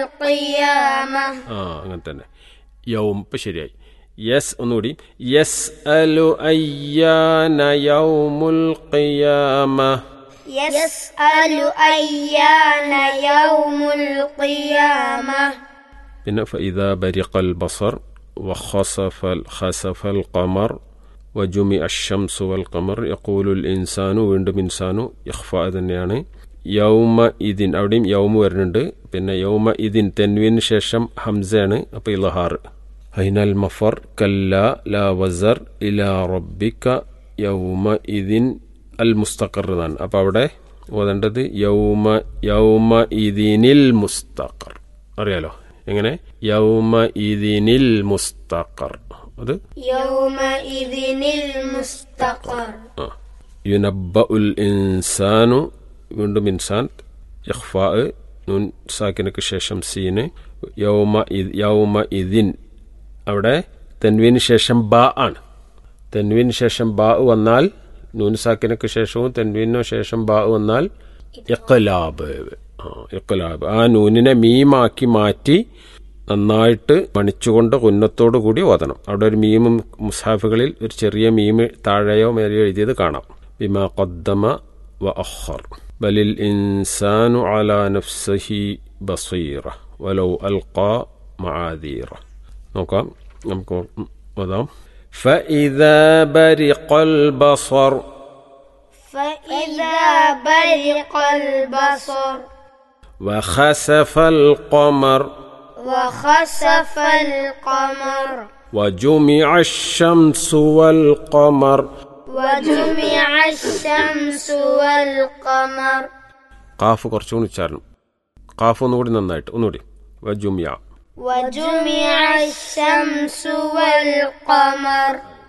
القيامة ആ അങ്ങനെ തന്നെ യൗം ഇപ്പം ശരിയായി യെസ് ഒന്നുകൂടി യെസ് അലു അയ്യാന യൗമുൽ ഖിയാമ يسأل أيان يوم القيامة പിന്നെ فإذا برق البصر وخسف خسف القمر وجمع الشمس والقمر يقول الإنسان വീണ്ടും ഇൻസാനു ഇഖ്ഫ തന്നെയാണ് യൗമ ഇതിൻ അവിടെയും യൗമ വരുന്നുണ്ട് പിന്നെ യൗമ ഇതിൻ തെൻവിന് ശേഷം ഹംസയാണ് അപ്പോൾ ഇലഹാർ ഹൈനൽ മഫർ കല്ല ലാ വസർ ഇലാ റബ്ബിക യൗമ ഇതിൻ അൽ മുസ്തഖർ എന്നാണ് അപ്പോൾ അവിടെ ഓതേണ്ടത് യൗമ യൗമ ഇതിനിൽ മുസ്തഖർ അറിയാലോ എങ്ങനെ യൗമ ഇതിനിൽ മുസ്തഖർ അത് يومئذ المستقر ആ യുനബ്ബ ഉൽ ഇൻസാനു വീണ്ടും ഇൻസാൻ ഇഖ്ഫാ നൂൻ സാക്കിനക്ക് ശേഷം സീന് യൗമ ഇദ് യൗമ ഇതിൻ അവിടെ തെൻവിന് ശേഷം ബാ ആണ് തെൻവിന് ശേഷം ബാ വന്നാൽ നൂൻ സാക്കിനക്ക് ശേഷവും തെൻവിനു ശേഷം ബാ വന്നാൽ ഇഖ്ലാബ് ആ ഇഖ്ലാബ് ആ നൂനിനെ മീമാക്കി മാറ്റി നന്നായിട്ട് മണിച്ചുകൊണ്ട് കുന്നത്തോടു കൂടി ഓതണം അവിടെ ഒരു മീമും മുസാഫുകളിൽ ഒരു ചെറിയ മീമ് താഴെയോ മേലെയോ എഴുതിയത് കാണാം ബിമാ കൊദ്ദമ വ അഖർ ബലിൽ ഇൻസാനു അലാ നഫ്സഹി ബസീറ വലൗ അൽഖാ മആദീറ നോക്കാം നമുക്ക് ഓതാം فإذا برق البصر فإذا برق البصر وخسف القمر وخسف القمر وجمع الشمس والقمر وجمع الشمس والقمر കാഫ് കുറച്ചുകൂടി ഉച്ചാരണം കാഫ് ഒന്നുകൂടി നന്നായിട്ട് ഒന്നുകൂടി വജുമിയ وجمع الشمس والقمر